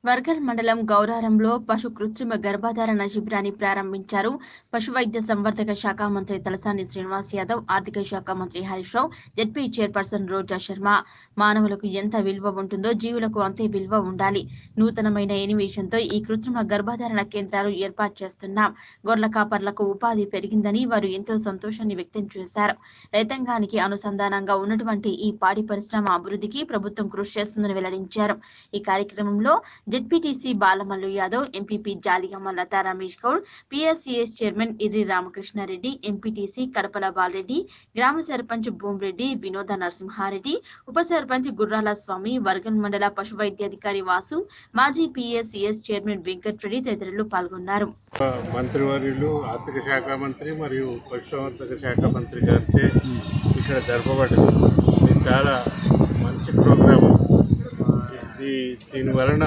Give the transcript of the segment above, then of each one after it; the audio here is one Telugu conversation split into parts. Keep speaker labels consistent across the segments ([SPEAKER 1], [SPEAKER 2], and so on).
[SPEAKER 1] వర్గల్ మండలం గౌరారంలో పశు కృత్రిమ గర్భధారణ శిబిరాన్ని ప్రారంభించారు పశు వైద్య సంవర్ధక శాఖ మంత్రి తలసాని శ్రీనివాస్ యాదవ్ ఆర్థిక శాఖ మంత్రి హరీష్ రావు జడ్పీ చైర్పర్సన్ రోజా శర్మ మానవులకు ఎంత విలువ ఉంటుందో జీవులకు అంతే విలువ ఉండాలి నూతనమైన ఎనివేషన్తో ఈ కృత్రిమ గర్భధారణ కేంద్రాలు ఏర్పాటు చేస్తున్నాం గొర్రెల కాపర్లకు ఉపాధి పెరిగిందని వారు ఎంతో సంతోషాన్ని వ్యక్తం చేశారు రైతాంగానికి అనుసంధానంగా ఉన్నటువంటి ఈ పాడి పరిశ్రమ అభివృద్ధికి ప్రభుత్వం కృషి చేస్తుందని వెల్లడించారు ఈ కార్యక్రమంలో ZPTC Balamallu Yadav MPP Jaligamma Latha Ramesh Goud PSCS chairman Irri Ramakrishna Reddy MPTC Kadapala Bala Reddy గ్రామ సర్పంచ్ భూమిరెడ్డి వినోద నరసింహారెడ్డి ఉప సర్పంచ్ గుర్రాల స్వామి వర్గన్ మండల పశు వైద్యాధికారి వాసు మాజీ పిఎస్సిఎస్ చైర్మన్ వెంకట్రెడ్డి తదితరులు పాల్గొన్నారు
[SPEAKER 2] మంత్రివర్యులు ఆర్థిక శాఖ మంత్రి మరియు పశుసంవర్ధక శాఖ మంత్రి గారిచే ఇక్కడ జరపబడింది ఇది చాలా మంచి ప్రోగ్రాం ఇది దీని వలన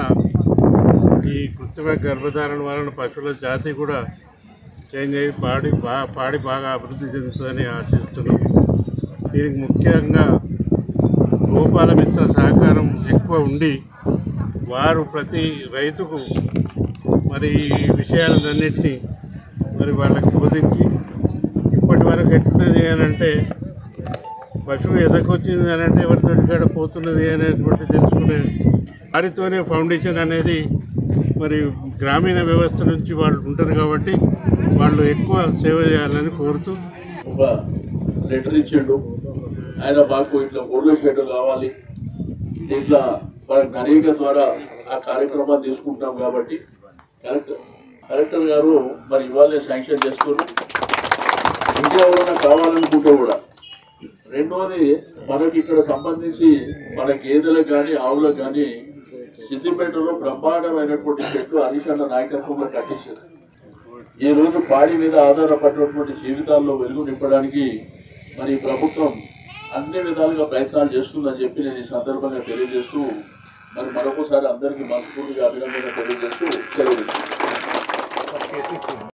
[SPEAKER 2] ఈ కృత్రిమ గర్భధారణ వలన పశువుల జాతి కూడా చేంజ్ అయ్యి పాడి బా పాడి బాగా అభివృద్ధి చెందుతుందని ఆశిస్తున్నాం దీనికి ముఖ్యంగా గోపాల మిత్ర సహకారం ఎక్కువ ఉండి వారు ప్రతి రైతుకు మరి ఈ విషయాలన్నింటినీ మరి వాళ్ళకి బోధించి ఇప్పటి వరకు ఎట్లున్నది అని అంటే పశువు ఎదకొచ్చింది అని అంటే ఎవరితో కాడ పోతున్నది అనేటువంటి తెలుసుకునే వారితోనే ఫౌండేషన్ అనేది మరి గ్రామీణ వ్యవస్థ నుంచి వాళ్ళు ఉంటారు కాబట్టి వాళ్ళు ఎక్కువ సేవ చేయాలని కోరుతూ
[SPEAKER 3] ఒక లెటర్ ఇచ్చిండు ఆయన మాకు ఇట్లా గొర్రెల షెడ్ కావాలి దీంట్లో మన నరేగా ద్వారా ఆ కార్యక్రమాన్ని తీసుకుంటాం కాబట్టి కలెక్టర్ కలెక్టర్ గారు మరి ఇవాళే శాంక్షన్ చేస్తున్నారు ఇంకా ఎవరైనా కావాలనుకుంటే కూడా రెండోది మనకి ఇక్కడ సంబంధించి మన గేదెలకు కానీ ఆవులకు కానీ సిద్దిపేటలో బ్రహ్మాండమైనటువంటి చెట్లు హరీష్ నాయకత్వంలో కట్టించారు ఈ రోజు పాడి మీద ఆధారపడినటువంటి జీవితాల్లో వెలుగు నింపడానికి మరి ఈ ప్రభుత్వం అన్ని విధాలుగా ప్రయత్నాలు చేస్తుందని చెప్పి నేను ఈ సందర్భంగా తెలియజేస్తూ మరి మరొకసారి అందరికీ మనస్ఫూర్తిగా అభినందన తెలియజేస్తూ సెలవు తీసుకుంటున్నాను.